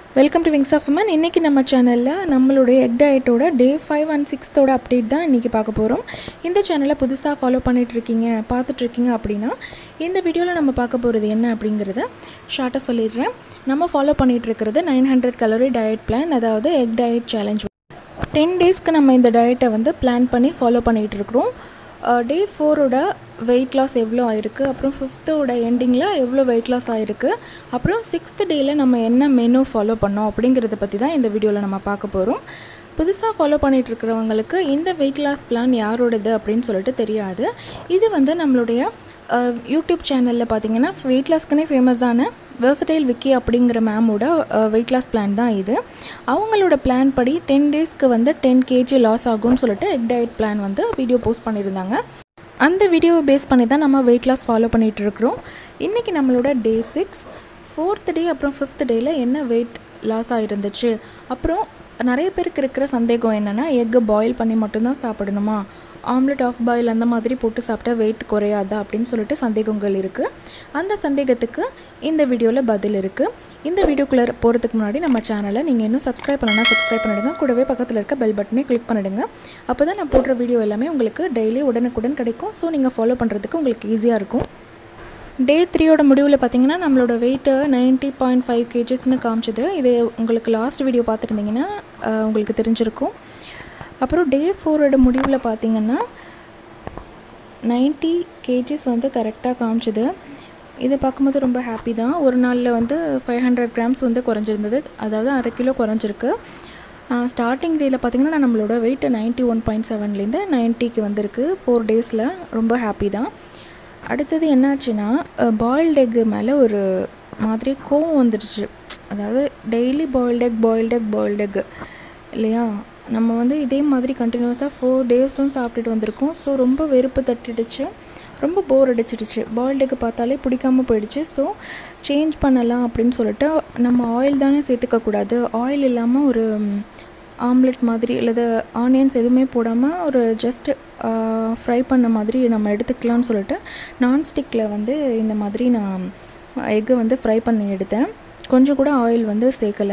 welcome to wings of women இன்றைக்கி நம்ம சேனலில் நம்மளுடைய எக் டயட்டோட டே ஃபைவ் அண்ட் சிக்ஸ்த்தோட அப்டேட் தான் இன்றைக்கி பார்க்க போகிறோம் இந்த சேனலை புதுசாக ஃபாலோ பண்ணிகிட்ருக்கீங்க பார்த்துட்ருக்கீங்க அப்படின்னா இந்த வீடியோவில் நம்ம பார்க்க போகிறது என்ன அப்படிங்கிறத ஷார்ட்டாக சொல்லிடுறேன் நம்ம ஃபாலோ பண்ணிகிட்ருக்கிறது nine hundred calorie diet plan அதாவது எக் டயட் சேலஞ்ச் டென் டேஸ்க்கு நம்ம இந்த டயட்டை வந்து பிளான் பண்ணி ஃபாலோ பண்ணிகிட்டு இருக்கிறோம் டே ஃபோரோட வெயிட் லாஸ் எவ்வளோ ஆயிருக்கு அப்புறம் ஃபிஃப்த்தோட எண்டிங்கில் எவ்வளோ வெயிட் லாஸ் ஆயிருக்கு அப்புறம் சிக்ஸ்த் டேயில் நம்ம என்ன மெனு ஃபாலோ பண்ணோம் அப்படிங்கிறத பற்றி தான் இந்த வீடியோவில் நம்ம பார்க்க போகிறோம் புதுசாக ஃபாலோ பண்ணிகிட்டு இருக்கிறவங்களுக்கு இந்த வெயிட் லாஸ் பிளான் யாரோடது அப்படின்னு சொல்லிட்டு தெரியாது இது வந்து நம்மளுடைய யூடியூப் சேனலில் பார்த்தீங்கன்னா வெயிட் லாஸ்க்குனே ஃபேமஸான வெர்சடைல் விக்கி அப்படிங்கிற மேமோட வெயிட் லாஸ் பிளான் தான் இது அவங்களோட பிளான் படி டென் டேஸ்க்கு வந்து டென் கேஜி லாஸ் ஆகும்னு சொல்லிட்டு எக் டயட் பிளான் வந்து வீடியோ போஸ்ட் பண்ணியிருந்தாங்க அந்த வீடியோவை பேஸ் பண்ணி தான் நம்ம வெயிட் லாஸ் ஃபாலோ பண்ணிகிட்டு இருக்கிறோம் இன்றைக்கி நம்மளோட டே சிக்ஸ் ஃபோர்த் டே அப்புறம் ஃபிஃப்த் டேயில் என்ன வெயிட் லாஸ் ஆகிருந்துச்சு அப்புறம் நிறைய பேருக்கு இருக்கிற சந்தேகம் என்னென்னா எக்கை பாயில் பண்ணி மட்டும்தான் சாப்பிடணுமா ஆம்லெட் ஆஃப் பாயில் அந்த மாதிரி போட்டு சாப்பிட்டா வெயிட் குறையாதா அப்படின்னு சொல்லிட்டு சந்தேகங்கள் இருக்குது அந்த சந்தேகத்துக்கு இந்த வீடியோவில் பதில் இருக்குது இந்த வீடியோக்குள்ளே போகிறதுக்கு முன்னாடி நம்ம சேனலை நீங்கள் இன்னும் சப்ஸ்கிரைப் பண்ணனா சப்ஸ்கிரைப் பண்ணிடுங்க கூடவே பக்கத்தில் இருக்க பெல் பட்டனே கிளிக் பண்ணிடுங்க அப்போ தான் நான் போடுற வீடியோ எல்லாமே உங்களுக்கு டெய்லி உடனுக்குடன் கிடைக்கும் ஸோ நீங்கள் ஃபாலோ பண்ணுறதுக்கு உங்களுக்கு ஈஸியாக இருக்கும் டே த்ரீயோட முடிவில் பார்த்தீங்கன்னா நம்மளோட வெயிட்டு நைன்ட்டி பாயிண்ட் ஃபைவ் கேஜஸ்னு காமிச்சது இது உங்களுக்கு லாஸ்ட் வீடியோ பார்த்துருந்தீங்கன்னா உங்களுக்கு தெரிஞ்சிருக்கும் அப்புறம் டே ஃபோரோட முடிவில் பார்த்தீங்கன்னா நைன்ட்டி கேஜிஸ் வந்து கரெக்டாக காமிச்சது இதை பார்க்கும்போது ரொம்ப ஹாப்பி தான் ஒரு நாளில் வந்து ஃபைவ் ஹண்ட்ரட் கிராம்ஸ் வந்து குறைஞ்சிருந்தது அதாவது அரை கிலோ குறைஞ்சிருக்கு ஸ்டார்டிங் டேயில் பார்த்திங்கன்னா நம்மளோட வெயிட் நைன்ட்டி ஒன் பாயிண்ட் செவன்லேருந்து நைன்ட்டிக்கு வந்திருக்கு ஃபோர் டேஸில் ரொம்ப ஹாப்பி தான் அடுத்தது என்னாச்சுன்னா பாயில்டு எக்கு மேலே ஒரு மாதிரி கோவம் வந்துடுச்சு அதாவது daily boiled egg boiled egg boiled egg இல்லையா நம்ம வந்து இதே மாதிரி கண்டினியூஸாக ஃபோர் டேஸும் சாப்பிட்டுட்டு வந்திருக்கோம் ஸோ ரொம்ப வெறுப்பு தட்டிடுச்சு ரொம்ப போர் அடிச்சிடுச்சு பாயில்டுக்கு பார்த்தாலே பிடிக்காம போயிடுச்சு ஸோ சேஞ்ச் பண்ணலாம் அப்படின்னு சொல்லிட்டு நம்ம ஆயில் தானே சேர்த்துக்கக்கூடாது ஆயில் இல்லாமல் ஒரு ஆம்லெட் மாதிரி அல்லது ஆனியன்ஸ் எதுவுமே போடாமல் ஒரு ஜஸ்ட் ஃப்ரை பண்ண மாதிரி நம்ம எடுத்துக்கலாம்னு சொல்லிட்டு நான்ஸ்டிக்கில் வந்து இந்த மாதிரி நான் எக்கு வந்து ஃப்ரை பண்ணி எடுத்தேன் கொஞ்சம் கூட ஆயில் வந்து சேர்க்கலை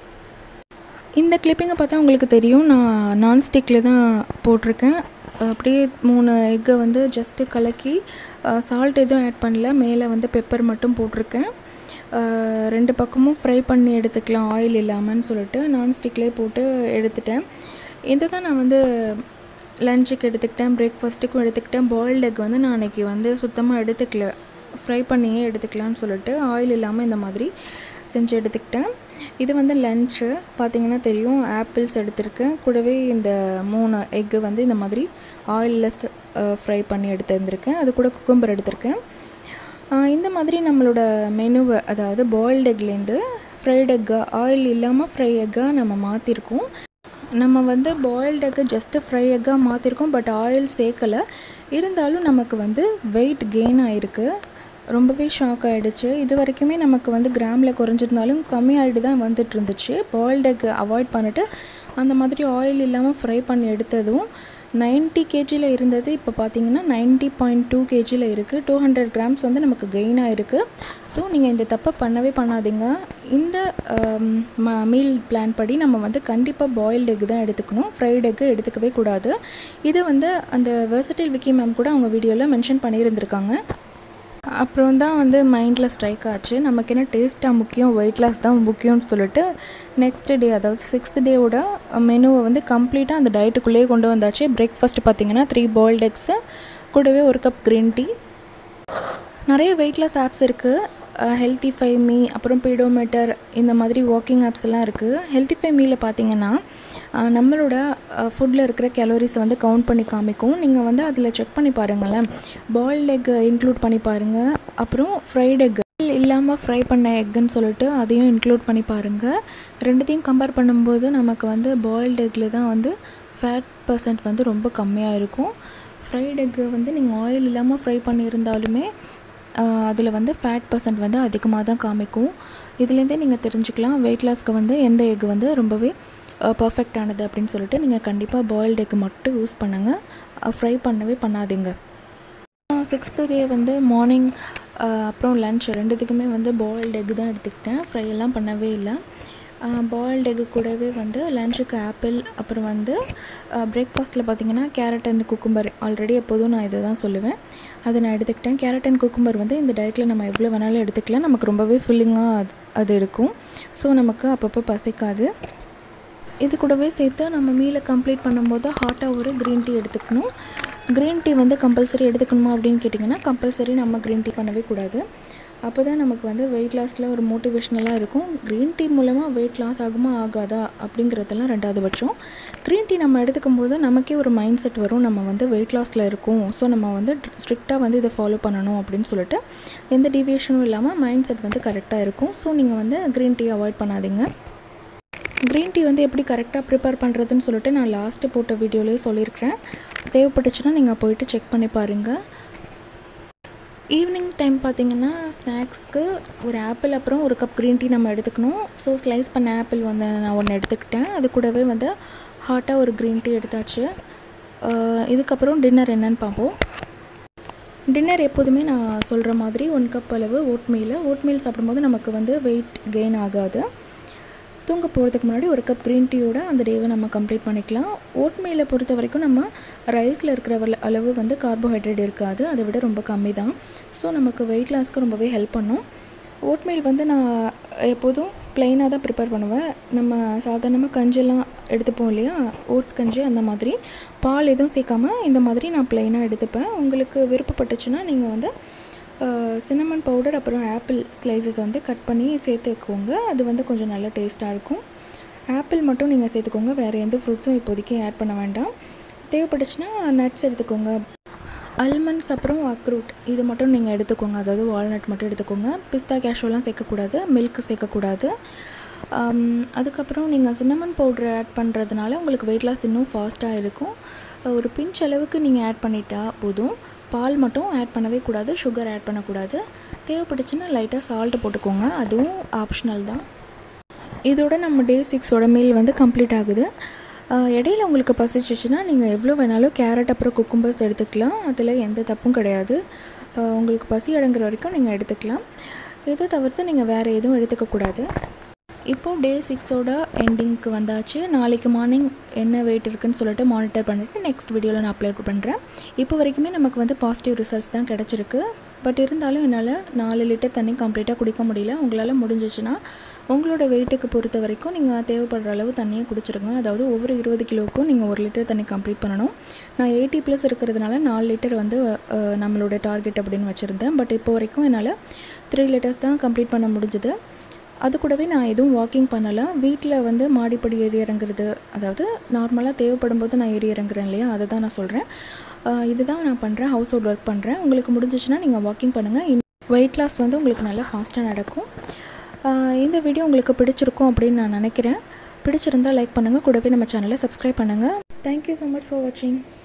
இந்த கிளிப்பிங்கை பார்த்தா உங்களுக்கு தெரியும் நான் நான்ஸ்டிக்கில் தான் போட்டிருக்கேன் அப்படியே மூணு எக்கை வந்து ஜஸ்ட்டு கலக்கி சால்ட் எதுவும் ஆட் பண்ணல மேலே வந்து பெப்பர் மட்டும் போட்டிருக்கேன் ரெண்டு பக்கமும் ஃப்ரை பண்ணி எடுத்துக்கலாம் ஆயில் இல்லாமல்னு சொல்லிட்டு நான்ஸ்டிக்லேயே போட்டு எடுத்துட்டேன் இதை தான் நான் வந்து லஞ்சுக்கு எடுத்துக்கிட்டேன் பிரேக்ஃபாஸ்ட்டுக்கும் எடுத்துக்கிட்டேன் பாயில்டு எக் வந்து நான் அன்றைக்கி வந்து சுத்தமாக எடுத்துக்கல ஃப்ரை பண்ணியே எடுத்துக்கலான்னு சொல்லிட்டு ஆயில் இல்லாமல் இந்த மாதிரி செஞ்சு எடுத்துக்கிட்டேன் இது வந்து லன்ச்சு பார்த்திங்கன்னா தெரியும் ஆப்பிள்ஸ் எடுத்திருக்கேன் கூடவே இந்த மூணு எக்கு வந்து இந்த மாதிரி ஆயில்லெஸ் ஃப்ரை பண்ணி எடுத்துருந்துருக்கேன் அது கூட குக்கும்பர் எடுத்திருக்கேன் இந்த மாதிரி நம்மளோட மெனுவை அதாவது பாயில்டு எக்லேருந்து ஃப்ரைட் எக்கா ஆயில் இல்லாமல் ஃப்ரை எக்காக நம்ம மாற்றிருக்கோம் நம்ம வந்து பாயில்டு எக்கை ஜஸ்ட்டு ஃப்ரை எக்காக மாற்றிருக்கோம் பட் ஆயில் சேர்க்கலை இருந்தாலும் நமக்கு வந்து வெயிட் கெயின் ஆகிருக்கு ரொம்பவே ஷாக் ஆகிடுச்சு இது வரைக்குமே நமக்கு வந்து கிராமில் குறைஞ்சிருந்தாலும் கம்மி ஆகிட்டு தான் வந்துட்டு இருந்துச்சு பாயில்டு எக் அவாய்ட் பண்ணிவிட்டு அந்த மாதிரி ஆயில் இல்லாமல் ஃப்ரை பண்ணி எடுத்ததும் நைன்ட்டி கேஜியில் இருந்தது இப்போ பார்த்தீங்கன்னா நைன்ட்டி பாயிண்ட் டூ கேஜியில் இருக்குது டூ ஹண்ட்ரட் கிராம்ஸ் வந்து நமக்கு கெயின் ஆகிருக்கு ஸோ நீங்கள் இந்த தப்பை பண்ணவே பண்ணாதீங்க இந்த மீல் பிளான் படி நம்ம வந்து கண்டிப்பாக பாயில்டு எக் தான் எடுத்துக்கணும் ஃப்ரைட் எக்கு எடுத்துக்கவே கூடாது இதை வந்து அந்த வெர்சடைல் விக்கி மேம் கூட அவங்க வீடியோவில் மென்ஷன் பண்ணியிருந்திருக்காங்க அப்புறம் தான் வந்து மைண்டில் ஸ்ட்ரைக் ஆச்சு நமக்கு என்ன டேஸ்ட்டாக முக்கியம் வெயிட் லாஸ் தான் முக்கியம்னு சொல்லிட்டு நெக்ஸ்ட் டே அதாவது சிக்ஸ்த் டேவோட மெனுவை வந்து கம்ப்ளீட்டாக அந்த டயட்டுக்குள்ளேயே கொண்டு வந்தாச்சு பிரேக்ஃபாஸ்ட் பார்த்திங்கன்னா த்ரீ பாயில்ட் எக்ஸு கூடவே ஒரு கப் க்ரீன் டீ நிறைய வெயிட் லாஸ் ஆப்ஸ் இருக்குது ஹெல்த்தி ஃபை மீ அப்புறம் பீடோமீட்டர் இந்த மாதிரி வாக்கிங் ஆப்ஸ் எல்லாம் இருக்குது ஹெல்த்தி ஃபை மீயில் பார்த்தீங்கன்னா நம்மளோட ஃபுட்டில் இருக்கிற கேலோரிஸ் வந்து கவுண்ட் பண்ணி காமிக்கும் நீங்கள் வந்து அதில் செக் பண்ணி பாருங்களேன் பாயில்ட் எக் இன்க்ளூட் பண்ணி பாருங்கள் அப்புறம் ஃப்ரைட் எக் இல்லாமல் ஃப்ரை பண்ண எக்குன்னு சொல்லிட்டு அதையும் இன்க்ளூட் பண்ணி பாருங்கள் ரெண்டுத்தையும் கம்பேர் பண்ணும்போது நமக்கு வந்து பாயில்டு எக்கில் தான் வந்து ஃபேட் பர்சன்ட் வந்து ரொம்ப கம்மியாக இருக்கும் ஃப்ரைட் எக்கு வந்து நீங்கள் ஆயில் இல்லாமல் ஃப்ரை பண்ணியிருந்தாலுமே அதில் வந்து ஃபேட் பர்சன்ட் வந்து அதிகமாக தான் காமிக்கும் இதுலேருந்தே நீங்கள் தெரிஞ்சுக்கலாம் வெயிட் லாஸ்க்கு வந்து எந்த எக் வந்து ரொம்பவே பர்ஃபெக்டானது அப்படின்னு சொல்லிட்டு நீங்கள் கண்டிப்பாக பாயில்டு எக் மட்டும் யூஸ் பண்ணுங்கள் ஃப்ரை பண்ணவே பண்ணாதீங்க சிக்ஸ்த்து டே வந்து மார்னிங் அப்புறம் லன்ச் ரெண்டுத்துக்குமே வந்து பாயில்டு எக் தான் எடுத்துக்கிட்டேன் ஃப்ரை எல்லாம் பண்ணவே இல்லை பாயில்டு எக்கு கூடவே வந்து லஞ்சுக்கு ஆப்பிள் அப்புறம் வந்து பிரேக்ஃபாஸ்ட்டில் பார்த்தீங்கன்னா கேரட் அண்ட் குக்கும்பர் ஆல்ரெடி எப்போதும் நான் இதை தான் சொல்லுவேன் அதை நான் எடுத்துக்கிட்டேன் கேரட் அண்ட் குக்கும்பர் வந்து இந்த டயட்டில் நம்ம எவ்வளோ வேணாலும் எடுத்துக்கலாம் நமக்கு ரொம்பவே ஃபில்லிங்காக அது அது இருக்கும் ஸோ நமக்கு அப்பப்போ பசிக்காது இது கூடவே சேர்த்து நம்ம மீலை கம்ப்ளீட் பண்ணும்போது ஹாட்டாக ஒரு க்ரீன் டீ எடுத்துக்கணும் க்ரீன் டீ வந்து கம்பல்சரி எடுத்துக்கணுமா அப்படின்னு கேட்டிங்கன்னா கம்பல்சரி நம்ம க்ரீன் டீ பண்ணவே கூடாது அப்போ தான் நமக்கு வந்து வெயிட் லாஸில் ஒரு மோட்டிவேஷ்னலாக இருக்கும் க்ரீன் டீ மூலமாக வெயிட் லாஸ் ஆகுமா ஆகாதா அப்படிங்கிறதெல்லாம் ரெண்டாவது பட்சம் க்ரீன் டீ நம்ம எடுத்துக்கும் போது நமக்கே ஒரு மைண்ட் செட் வரும் நம்ம வந்து வெயிட் லாஸில் இருக்கோம் ஸோ நம்ம வந்து ஸ்ட்ரிக்டாக வந்து இதை ஃபாலோ பண்ணணும் அப்படின்னு சொல்லிட்டு எந்த டிவியேஷனும் இல்லாமல் மைண்ட் செட் வந்து கரெக்டாக இருக்கும் ஸோ நீங்கள் வந்து க்ரீன் டீ அவாய்ட் பண்ணாதீங்க க்ரீன் டீ வந்து எப்படி கரெக்டாக ப்ரிப்பேர் பண்ணுறதுன்னு சொல்லிட்டு நான் லாஸ்ட்டு போட்ட வீடியோலேயே சொல்லியிருக்கிறேன் தேவைப்பட்டுச்சுன்னா நீங்கள் போயிட்டு செக் பண்ணி பாருங்கள் ஈவினிங் டைம் பார்த்தீங்கன்னா ஸ்நாக்ஸ்க்கு ஒரு ஆப்பிள் அப்புறம் ஒரு கப் க்ரீன் டீ நம்ம எடுத்துக்கணும் ஸோ ஸ்லைஸ் பண்ண ஆப்பிள் வந்து நான் ஒன்று எடுத்துக்கிட்டேன் அது கூடவே வந்து ஹாட்டாக ஒரு க்ரீன் டீ எடுத்தாச்சு இதுக்கப்புறம் டின்னர் என்னன்னு பார்ப்போம் டின்னர் எப்போதுமே நான் சொல்கிற மாதிரி ஒன் கப் அளவு ஓட்மீல் ஓட்மீல் சாப்பிடும்போது நமக்கு வந்து வெயிட் கெயின் ஆகாது தூங்க போகிறதுக்கு முன்னாடி ஒரு கப் க்ரீன் டீயோட அந்த டேவை நம்ம கம்ப்ளீட் பண்ணிக்கலாம் ஓட்மீலை பொறுத்த வரைக்கும் நம்ம ரைஸில் இருக்கிற அளவு வந்து கார்போஹைட்ரேட் இருக்காது அதை விட ரொம்ப கம்மி தான் ஸோ நமக்கு வெயிட் லாஸ்க்கு ரொம்பவே ஹெல்ப் பண்ணும் ஓட்மீல் வந்து நான் எப்போதும் ப்ளைனாக தான் ப்ரிப்பேர் பண்ணுவேன் நம்ம சாதாரணமாக கஞ்செல்லாம் எடுத்துப்போம் இல்லையா ஓட்ஸ் கஞ்சி அந்த மாதிரி பால் எதுவும் சேர்க்காம இந்த மாதிரி நான் ப்ளைனாக எடுத்துப்பேன் உங்களுக்கு விருப்பப்பட்டுச்சுன்னா நீங்கள் வந்து சின்னமன் பவுடர் அப்புறம் ஆப்பிள் ஸ்லைசஸ் வந்து கட் பண்ணி சேர்த்துக்கோங்க அது வந்து கொஞ்சம் நல்ல டேஸ்ட்டாக இருக்கும் ஆப்பிள் மட்டும் நீங்கள் சேர்த்துக்கோங்க வேறு எந்த ஃப்ரூட்ஸும் இப்போதைக்கு ஆட் பண்ண வேண்டாம் தேவைப்பட்டுச்சுன்னா நட்ஸ் எடுத்துக்கோங்க அல்மண்ட்ஸ் அப்புறம் அக்ரூட் இது மட்டும் நீங்கள் எடுத்துக்கோங்க அதாவது வால்நட் மட்டும் எடுத்துக்கோங்க பிஸ்தா கேஷோலாம் சேர்க்கக்கூடாது மில்க் சேர்க்கக்கூடாது அதுக்கப்புறம் நீங்கள் சின்னமன் பவுட்ரு ஆட் பண்ணுறதுனால உங்களுக்கு வெயிட் லாஸ் இன்னும் ஃபாஸ்ட்டாக இருக்கும் ஒரு பிஞ்ச் அளவுக்கு நீங்கள் ஆட் பண்ணிட்டா போதும் பால் மட்டும் ஆட் பண்ணவே கூடாது சுகர் ஆட் பண்ணக்கூடாது தேவைப்பட்டுச்சுன்னா லைட்டாக சால்ட்டு போட்டுக்கோங்க அதுவும் ஆப்ஷனல் தான் இதோட நம்ம டே சிக்ஸோட மீல் வந்து கம்ப்ளீட் ஆகுது இடையில உங்களுக்கு பசிச்சிச்சுன்னா நீங்கள் எவ்வளோ வேணாலும் கேரட் அப்புறம் குக்கும்பர்ஸ் எடுத்துக்கலாம் அதில் எந்த தப்பும் கிடையாது உங்களுக்கு பசி அடங்குற வரைக்கும் நீங்கள் எடுத்துக்கலாம் இதை தவிர்த்து நீங்கள் வேறு எதுவும் எடுத்துக்கக்கூடாது இப்போது டே சிக்ஸோட எண்டிங்க்கு வந்தாச்சு நாளைக்கு மார்னிங் என்ன வெயிட் இருக்குன்னு சொல்லிட்டு மானிட்டர் பண்ணிவிட்டு நெக்ஸ்ட் வீடியோவில் நான் அப்லோட் பண்ணுறேன் இப்போ வரைக்குமே நமக்கு வந்து பாசிட்டிவ் ரிசல்ட்ஸ் தான் கிடச்சிருக்கு பட் இருந்தாலும் என்னால் நாலு லிட்டர் தண்ணி கம்ப்ளீட்டாக குடிக்க முடியல உங்களால் முடிஞ்சிச்சுன்னா உங்களோட வெயிட்டுக்கு பொறுத்த வரைக்கும் நீங்கள் தேவைப்படுற அளவு தண்ணியை குடிச்சிருங்க அதாவது ஒவ்வொரு இருபது கிலோவுக்கும் நீங்கள் ஒரு லிட்டர் தண்ணி கம்ப்ளீட் பண்ணணும் நான் எயிட்டி ப்ளஸ் இருக்கிறதுனால நாலு லிட்டர் வந்து நம்மளோட டார்கெட் அப்படின்னு வச்சுருந்தேன் பட் இப்போ வரைக்கும் என்னால் த்ரீ லிட்டர்ஸ் தான் கம்ப்ளீட் பண்ண முடிஞ்சுது அது கூடவே நான் எதுவும் வாக்கிங் பண்ணலை வீட்டில் வந்து மாடிப்படி ஏறி இறங்குறது அதாவது நார்மலாக தேவைப்படும் போது நான் ஏறி இறங்குறேன் இல்லையா அதை தான் நான் சொல்கிறேன் இதுதான் நான் பண்ணுறேன் ஹவுஸ் ஹோல்ட் ஒர்க் பண்ணுறேன் உங்களுக்கு முடிஞ்சிச்சுன்னா நீங்கள் வாக்கிங் பண்ணுங்கள் வெயிட் லாஸ் வந்து உங்களுக்கு நல்லா ஃபாஸ்ட்டாக நடக்கும் இந்த வீடியோ உங்களுக்கு பிடிச்சிருக்கும் அப்படின்னு நான் நினைக்கிறேன் பிடிச்சிருந்தால் லைக் பண்ணுங்கள் கூடவே நம்ம சேனலை சப்ஸ்கிரைப் பண்ணுங்கள் தேங்க்யூ ஸோ மச் ஃபார் வாட்சிங்